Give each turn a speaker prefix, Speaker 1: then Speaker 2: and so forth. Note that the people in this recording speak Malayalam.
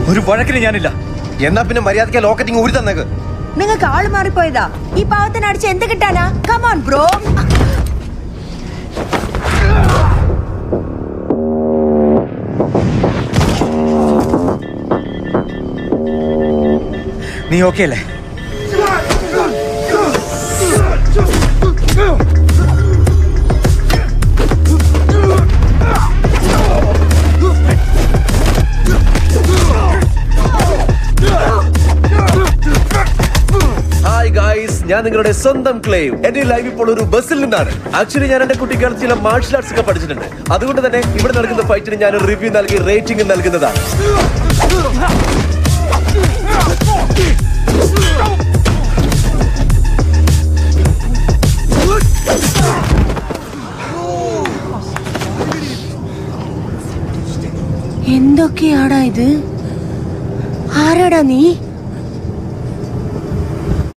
Speaker 1: ഒരു വഴക്കിന് ഞാനില്ല
Speaker 2: എന്നാ പിന്നെ മര്യാദയ്ക്ക് ലോക്കറ്റിങ് ഊരി തന്നേക്ക്
Speaker 3: നിങ്ങൾക്ക് ആള് മാറിപ്പോയതാ ഈ പാവത്തിന് അടിച്ച് എന്ത് കിട്ടാനാ കമോൺ ബ്രോ
Speaker 1: നീ ഓക്കെ അല്ലേ
Speaker 4: ഹായ് ഗായ്സ് ഞാൻ നിങ്ങളുടെ സ്വന്തം ക്ലെയിം എന്റെ ലൈവ് ഇപ്പോൾ ഒരു ബസ്സിൽ നിന്നാണ് ആക്ച്വലി ഞാൻ എന്റെ കുട്ടിക്കാലത്ത് ചില മാർഷൽ ആർട്സ് ഒക്കെ പഠിച്ചിട്ടുണ്ട് അതുകൊണ്ട് തന്നെ ഇവിടെ നടക്കുന്ന ഫൈറ്റിന് ഞാൻ ഒരു റിവ്യൂ നൽകി റേറ്റിംഗ് നൽകുന്നതാണ്
Speaker 3: എന്തൊക്കെയാടാ ഇത് ആരാടാ നീ